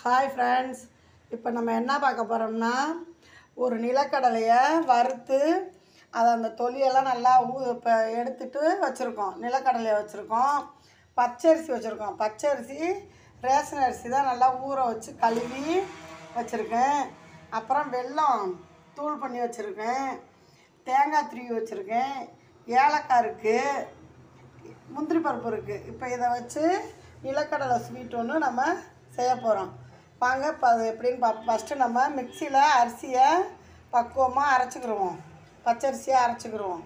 hi friends இப்போ நம்ம என்ன பார்க்க போகிறோம்னா ஒரு நிலக்கடலையை வறுத்து அதை அந்த தொலியெல்லாம் நல்லா ஊ இப்போ எடுத்துட்டு வச்சுருக்கோம் நிலக்கடலையை வச்சுருக்கோம் பச்சரிசி வச்சுருக்கோம் பச்சரிசி ரேஷன் அரிசி தான் நல்லா ஊற வச்சு கழுவி வச்சுருக்கேன் அப்புறம் வெல்லம் தூள் பண்ணி வச்சுருக்கேன் தேங்காய் துருவி வச்சுருக்கேன் ஏலக்காய் இருக்குது முந்திரி பருப்பு இருக்குது இப்போ இதை வச்சு நிலக்கடலை ஸ்வீட் ஒன்று நம்ம செய்ய போகிறோம் வாங்க இப்போ அது எப்படின்னு பார்ப்போம் ஃபஸ்ட்டு நம்ம மிக்சியில் அரிசியை பக்குவமாக அரைச்சிக்கிருவோம் பச்சரிசியை அரைச்சிக்கிருவோம்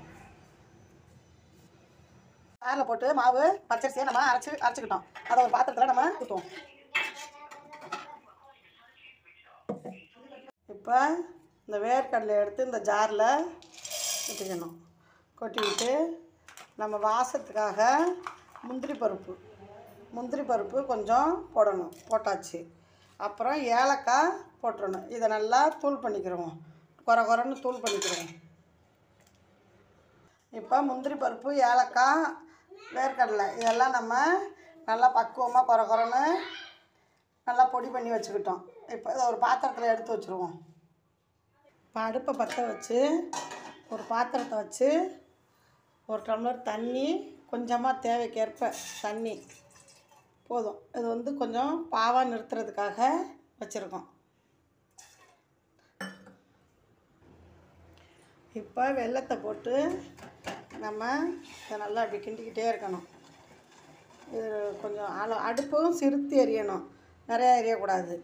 அதில் போட்டு மாவு பச்சரிசியை நம்ம அரைச்சி அரைச்சிக்கிட்டோம் அதை ஒரு பாத்திரத்தில் நம்ம ஊற்றுவோம் இப்போ இந்த வேர்க்கடலை எடுத்து இந்த ஜாரில் ஊற்றிக்கணும் கொட்டிக்கிட்டு நம்ம வாசத்துக்காக முந்திரி பருப்பு முந்திரி பருப்பு கொஞ்சம் போடணும் போட்டாச்சு அப்புறம் ஏலக்காய் போட்டுறணும் இதை நல்லா தூள் பண்ணிக்கிறோம் குறை குறைன்னு தூள் பண்ணிக்கிறோம் இப்போ முந்திரி பருப்பு ஏலக்காய் வேர்க்கடலை இதெல்லாம் நம்ம நல்லா பக்குவமாக குறை குறைன்னு நல்லா பொடி பண்ணி வச்சுக்கிட்டோம் இப்போ இதை ஒரு பாத்திரத்தில் எடுத்து வச்சுருவோம் இப்போ அடுப்பை பற்ற வச்சு ஒரு பாத்திரத்தை வச்சு ஒரு டம்ளர் தண்ணி கொஞ்சமாக தேவைக்கேற்ப தண்ணி போதும் இது வந்து கொஞ்சம் பாவாக நிறுத்துறதுக்காக வச்சுருக்கோம் இப்போ வெள்ளத்தை போட்டு நம்ம இதை நல்லா அப்படி கிண்டிக்கிட்டே இருக்கணும் இது கொஞ்சம் அள அடுப்பும் சிறுத்தி எரியணும் நிறையா எரியக்கூடாது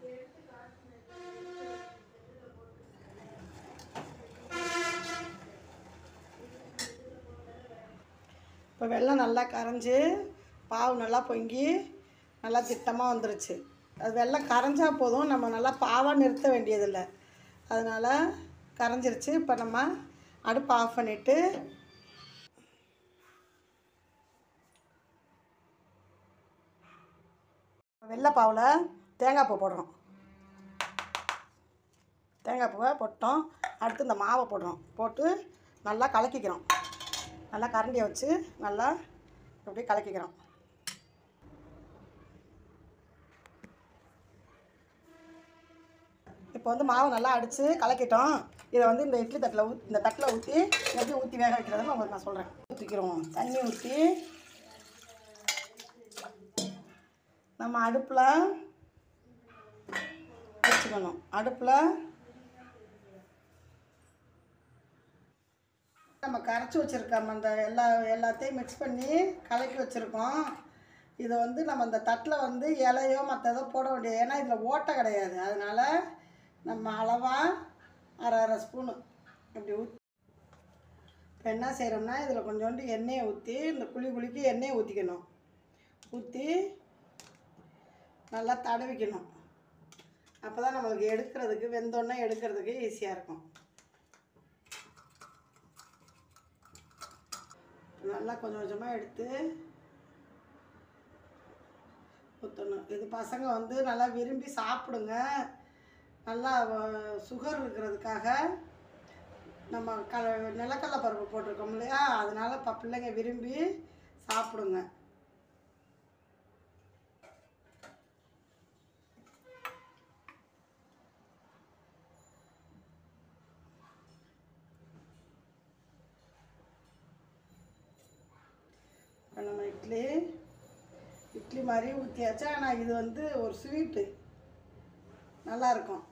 இப்போ வெள்ளம் நல்லா கரைஞ்சி பாவு நல்லா பொங்கி நல்லா திட்டமாக வந்துருச்சு அது வெள்ளம் கரைஞ்சா போதும் நம்ம நல்லா பாவாக நிறுத்த வேண்டியதில்லை அதனால் கரைஞ்சிருச்சு இப்போ நம்ம அடுப்பு ஆஃப் பண்ணிவிட்டு வெள்ளைப்பாவில் தேங்காய் பூ போடுறோம் தேங்காய் பூவை போட்டோம் அடுத்து இந்த மாவை போடுறோம் போட்டு நல்லா கலக்கிக்கிறோம் நல்லா கரண்டியை வச்சு நல்லா அப்படியே கலக்கிக்கிறோம் இப்போ வந்து மாவு நல்லா அடித்து கலக்கிட்டோம் இதை வந்து இந்த இட்லி தட்டில் ஊத் இந்த தட்டில் ஊற்றி எப்படி ஊற்றி வேக வைக்கிறதுன்னு உங்களுக்கு நான் சொல்கிறேன் ஊற்றிக்கிறோம் தண்ணி ஊற்றி நம்ம அடுப்பில் வச்சுக்கணும் அடுப்பில் நம்ம கரைச்சி வச்சுருக்கோம் அந்த எல்லா எல்லாத்தையும் மிக்ஸ் பண்ணி கலக்கி வச்சுருக்கோம் இதை வந்து நம்ம அந்த தட்டில் வந்து இலையோ மற்றதோ போட வேண்டியது ஏன்னா இதில் ஓட்டை கிடையாது அதனால் நம்ம அளவாக அரை அரை ஸ்பூனு இப்படி ஊற்றி இப்போ என்ன செய்கிறோம்னா இதில் கொஞ்சோண்டு எண்ணெயை ஊற்றி இந்த குழி குழிக்கு எண்ணெயை ஊற்றிக்கணும் ஊற்றி நல்லா தடவிக்கணும் அப்போ தான் நம்மளுக்கு எடுக்கிறதுக்கு வெந்தோடனே எடுக்கிறதுக்கு ஈஸியாக இருக்கும் நல்லா கொஞ்சம் கொஞ்சமாக எடுத்து ஊற்றணும் இது பசங்க வந்து நல்லா விரும்பி சாப்பிடுங்க நல்லா சுகர் இருக்கிறதுக்காக நம்ம க நிலக்கடலை பருப்பு போட்டிருக்கோம் இல்லையா அதனால் இப்போ பிள்ளைங்க விரும்பி சாப்பிடுங்க இப்போ நம்ம இட்லி இட்லி மாதிரி ஊற்றியாச்சா ஆனால் இது வந்து ஒரு ஸ்வீட்டு நல்லாயிருக்கும்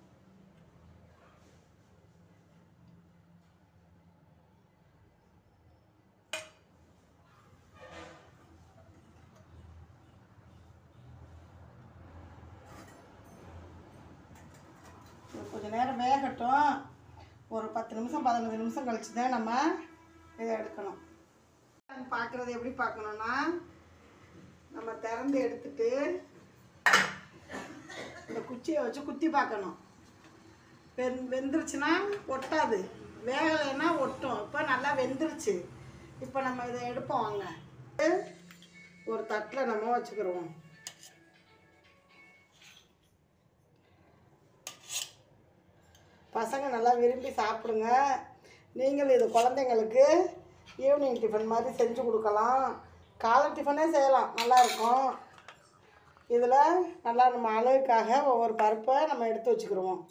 கொஞ்சம் நேரம் வேகட்டும் ஒரு பத்து நிமிஷம் பதினஞ்சு நிமிஷம் கழிச்சு தான் நம்ம இதை எடுக்கணும் பார்க்குறது எப்படி பார்க்கணுன்னா நம்ம திறந்து எடுத்துட்டு இந்த குச்சியை வச்சு குத்தி பார்க்கணும் வெந் வெந்துருச்சுன்னா ஒட்டாது வேகலைன்னா ஒட்டும் இப்போ நல்லா வெந்துருச்சு இப்போ நம்ம இதை எடுப்போம் வாங்க ஒரு தட்டில் நம்ம வச்சுக்கிடுவோம் பசங்க நல்லா விரும்பி சாப்பிடுங்க நீங்கள் இது குழந்தைங்களுக்கு ஈவினிங் டிஃபன் மாதிரி செஞ்சு கொடுக்கலாம் காலை டிஃபனே செய்யலாம் நல்லாயிருக்கும் இதில் நல்லா நம்ம அளவுக்காக ஒவ்வொரு பருப்பை நம்ம எடுத்து வச்சுக்கிருவோம்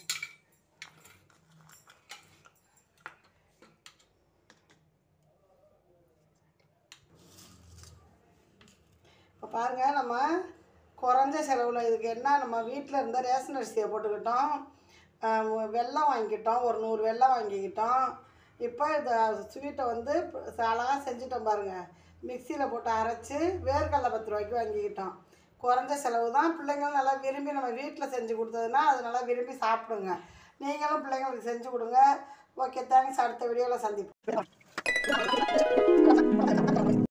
இப்போ பாருங்கள் நம்ம குறைஞ்ச செலவில் இதுக்கு என்ன நம்ம வீட்டில் இருந்த ரேஷன் அரிசியை போட்டுக்கிட்டோம் ஆஹ் வெல்லம் வாங்கிக்கிட்டோம் ஒரு நூறு வெல்லம் வாங்கிக்கிட்டோம் இப்போ இந்த ஸ்வீட்டை வந்து அழகாக செஞ்சுட்டோம் பாருங்கள் மிக்சியில் போட்டு அரைச்சி வேர்க்கடலை பத்து ரூபாய்க்கு வாங்கிக்கிட்டோம் குறைஞ்ச செலவு தான் பிள்ளைங்களும் நல்லா விரும்பி நம்ம வீட்டில் செஞ்சு கொடுத்ததுன்னா அது நல்லா விரும்பி சாப்பிடுங்க நீங்களும் பிள்ளைங்களுக்கு செஞ்சு கொடுங்க ஓகே தேங்க்ஸ் அடுத்த வீடியோவில் சந்திப்போம்